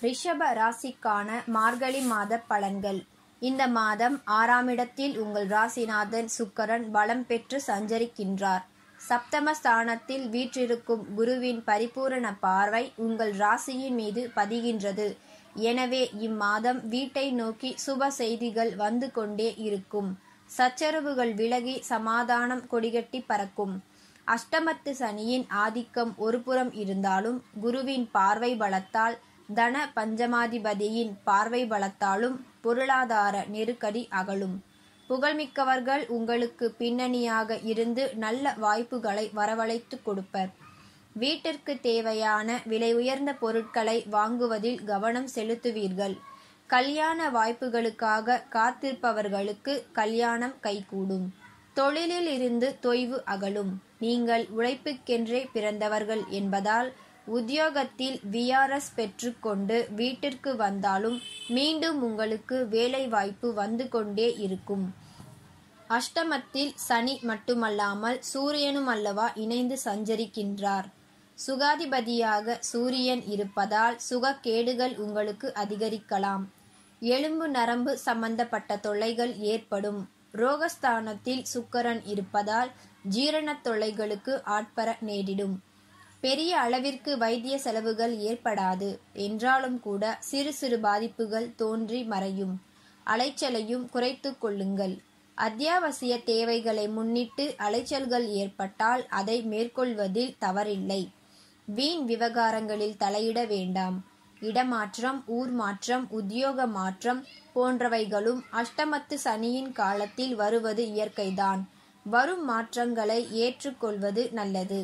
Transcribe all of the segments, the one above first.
ரிஷப ராசிக்கான மார்கழி மாத பலன்கள் இந்த மாதம் ஆறாம் இடத்தில் உங்கள் ராசிநாதன் சுக்கரன் பலம் பெற்று சஞ்சரிக்கின்றார் சப்தம ஸ்தானத்தில் வீற்றிருக்கும் குருவின் பரிபூரண பார்வை உங்கள் ராசியின் மீது பதிகின்றது எனவே இம்மாதம் வீட்டை நோக்கி சுப செய்திகள் வந்து கொண்டே இருக்கும் சச்சரவுகள் விலகி சமாதானம் கொடிகட்டி பறக்கும் அஷ்டமத்து சனியின் ஆதிக்கம் ஒருபுறம் இருந்தாலும் குருவின் பார்வை பலத்தால் தன பஞ்சமாதிபதியின் பார்வை பலத்தாலும் பொருளாதார நெருக்கடி அகலும் புகழ்மிக்கவர்கள் உங்களுக்கு பின்னணியாக இருந்து நல்ல வாய்ப்புகளை வரவழைத்து கொடுப்பர் வீட்டிற்கு தேவையான விலை உயர்ந்த பொருட்களை வாங்குவதில் கவனம் செலுத்துவீர்கள் கல்யாண வாய்ப்புகளுக்காக காத்திருப்பவர்களுக்கு கல்யாணம் கைகூடும் தொழிலில் இருந்து தொய்வு அகலும் நீங்கள் உழைப்புக்கென்றே பிறந்தவர்கள் என்பதால் உத்தியோகத்தில் விஆர்எஸ் பெற்றுக்கொண்டு வீட்டிற்கு வந்தாலும் மீண்டும் உங்களுக்கு வேலை வாய்ப்பு வந்து கொண்டே இருக்கும் அஷ்டமத்தில் சனி மட்டுமல்லாமல் சூரியனும் அல்லவா இணைந்து சஞ்சரிக்கின்றார் சுகாதிபதியாக சூரியன் இருப்பதால் சுகக்கேடுகள் உங்களுக்கு அதிகரிக்கலாம் எலும்பு நரம்பு சம்பந்தப்பட்ட தொல்லைகள் ஏற்படும் ரோகஸ்தானத்தில் சுக்கரன் இருப்பதால் ஜீரணத் தொல்லைகளுக்கு ஆட்பர நேரிடும் பெரிய அளவிற்கு வைத்திய செலவுகள் ஏற்படாது என்றாலும் கூட சிறு சிறு பாதிப்புகள் தோன்றி மறையும் அலைச்சலையும் குறைத்து கொள்ளுங்கள் அத்தியாவசிய தேவைகளை முன்னிட்டு அலைச்சல்கள் ஏற்பட்டால் அதை மேற்கொள்வதில் தவறில்லை வீண் விவகாரங்களில் தலையிட வேண்டாம் இடமாற்றம் ஊர் மாற்றம் உத்தியோக மாற்றம் போன்றவைகளும் அஷ்டமத்து சனியின் காலத்தில் வருவது இயற்கைதான் வரும் மாற்றங்களை ஏற்றுக்கொள்வது நல்லது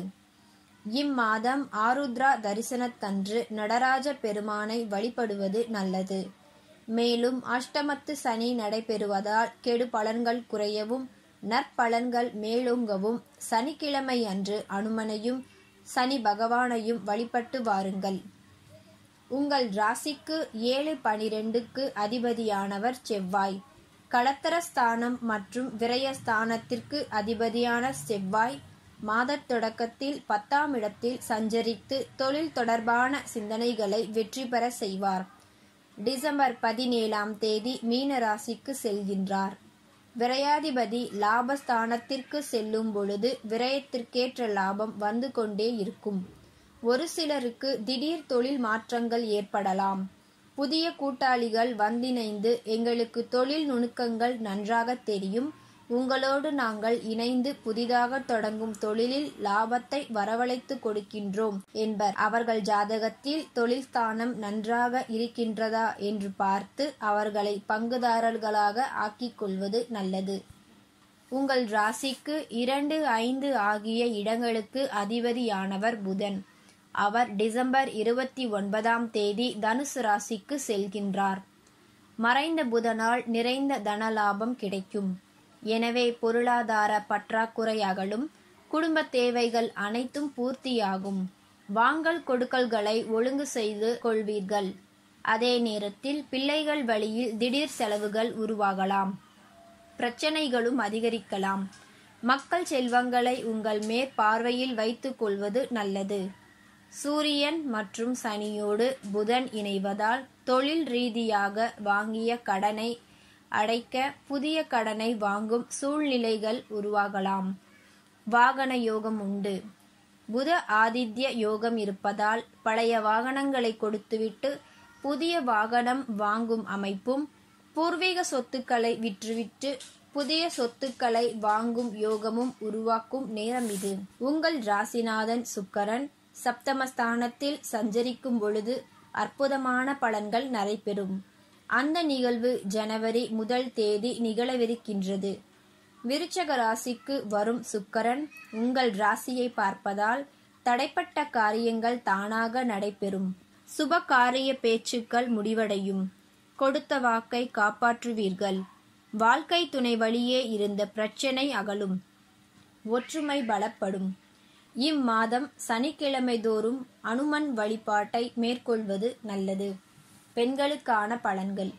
இம்மாதம் ஆருத்ரா தரிசனத்தன்று நடராஜ பெருமானை வழிபடுவது நல்லது மேலும் அஷ்டமத்து சனி நடைபெறுவதால் கெடு பலன்கள் குறையவும் நற்பலன்கள் மேலோங்கவும் சனிக்கிழமை அன்று அனுமனையும் சனி பகவானையும் வழிபட்டு வாருங்கள் உங்கள் ராசிக்கு ஏழு பனிரெண்டுக்கு அதிபதியானவர் செவ்வாய் களத்தரஸ்தானம் மற்றும் விரயஸ்தானத்திற்கு அதிபதியான செவ்வாய் மாதத் தொடக்கத்தில் பத்தாம் இடத்தில் சஞ்சரித்து தொழில் தொடர்பான சிந்தனைகளை வெற்றி பெற செய்வார் டிசம்பர் பதினேழாம் தேதி மீன ராசிக்கு செல்கின்றார் விரையாதிபதி லாபஸ்தானத்திற்கு செல்லும் பொழுது விரயத்திற்கேற்ற லாபம் வந்து கொண்டே இருக்கும் ஒரு சிலருக்கு திடீர் தொழில் மாற்றங்கள் ஏற்படலாம் புதிய கூட்டாளிகள் வந்திணைந்து எங்களுக்கு தொழில் நுணுக்கங்கள் நன்றாக தெரியும் உங்களோடு நாங்கள் இணைந்து புதிதாக தொடங்கும் தொழிலில் லாபத்தை வரவழைத்து கொடுக்கின்றோம் என்பர் அவர்கள் ஜாதகத்தில் தொழில் ஸ்தானம் நன்றாக இருக்கின்றதா என்று பார்த்து அவர்களை பங்குதாரர்களாக ஆக்கிக் கொள்வது நல்லது உங்கள் ராசிக்கு இரண்டு ஐந்து ஆகிய இடங்களுக்கு அதிபதியானவர் புதன் அவர் டிசம்பர் இருபத்தி ஒன்பதாம் தேதி தனுசு ராசிக்கு செல்கின்றார் மறைந்த புதனால் நிறைந்த தனலாபம் கிடைக்கும் எனவே பொருளாதார பற்றாக்குறை அகலும் குடும்ப தேவைகள் அனைத்தும் பூர்த்தியாகும் வாங்கல் கொடுக்கல்களை ஒழுங்கு செய்து கொள்வீர்கள் அதே நேரத்தில் பிள்ளைகள் வழியில் திடீர் செலவுகள் உருவாகலாம் பிரச்சனைகளும் அதிகரிக்கலாம் மக்கள் செல்வங்களை உங்கள் மேற்பார்வையில் வைத்துக் கொள்வது நல்லது சூரியன் மற்றும் சனியோடு புதன் இணைவதால் தொழில் ரீதியாக வாங்கிய கடனை அடைக்க புதிய கடனை வாங்கும் சூழ்நிலைகள் உருவாகலாம் வாகன யோகம் உண்டு புத ஆதித்ய யோகம் இருப்பதால் பழைய வாகனங்களை கொடுத்துவிட்டு புதிய வாகனம் வாங்கும் அமைப்பும் பூர்வீக சொத்துக்களை விற்றுவிட்டு புதிய சொத்துக்களை வாங்கும் யோகமும் உருவாக்கும் நேரம் இது உங்கள் ராசிநாதன் சுக்கரன் சப்தமஸ்தானத்தில் சஞ்சரிக்கும் பொழுது அற்புதமான பலன்கள் நடைபெறும் அந்த நிகழ்வு ஜனவரி முதல் தேதி நிகழவிருக்கின்றது விருச்சக ராசிக்கு வரும் சுக்கரன் உங்கள் ராசியை பார்ப்பதால் தடைப்பட்ட காரியங்கள் தானாக நடைபெறும் சுப காரிய பேச்சுக்கள் முடிவடையும் கொடுத்த வாக்கை காப்பாற்றுவீர்கள் வாழ்க்கை துணை வழியே இருந்த பிரச்சனை அகலும் ஒற்றுமை பலப்படும் இம்மாதம் சனிக்கிழமை தோறும் அனுமன் வழிபாட்டை மேற்கொள்வது நல்லது பெண்களுக்கான பலன்கள்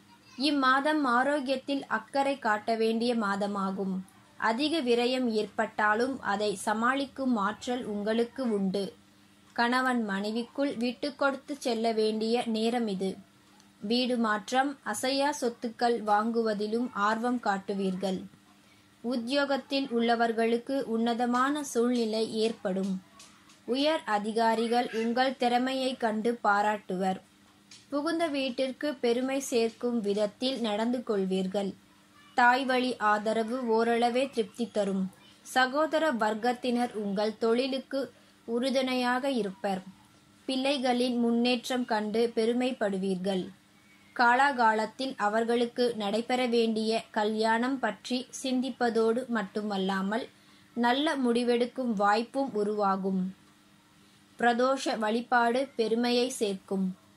இம்மாதம் ஆரோக்கியத்தில் அக்கறை காட்ட வேண்டிய மாதமாகும் அதிக விரயம் ஏற்பட்டாலும் அதை சமாளிக்கும் ஆற்றல் உங்களுக்கு உண்டு கணவன் மனைவிக்குள் விட்டு கொடுத்து செல்ல வேண்டிய நேரம் இது வீடு மாற்றம் அசையா சொத்துக்கள் வாங்குவதிலும் ஆர்வம் காட்டுவீர்கள் உத்தியோகத்தில் உள்ளவர்களுக்கு உன்னதமான சூழ்நிலை ஏற்படும் உயர் அதிகாரிகள் உங்கள் திறமையை கண்டு பாராட்டுவர் புகுந்த வீட்டிற்கு பெருமை சேர்க்கும் விதத்தில் நடந்து கொள்வீர்கள் தாய் வழி ஆதரவு ஓரளவே திருப்தி தரும் சகோதர வர்க்கத்தினர் உங்கள் தொழிலுக்கு உறுதுணையாக இருப்பர் பிள்ளைகளின் முன்னேற்றம் கண்டு பெருமைப்படுவீர்கள் காலாகாலத்தில் அவர்களுக்கு நடைபெற வேண்டிய கல்யாணம் பற்றி சிந்திப்பதோடு மட்டுமல்லாமல் நல்ல முடிவெடுக்கும் வாய்ப்பும் உருவாகும் பிரதோஷ வழிபாடு பெருமையை சேர்க்கும்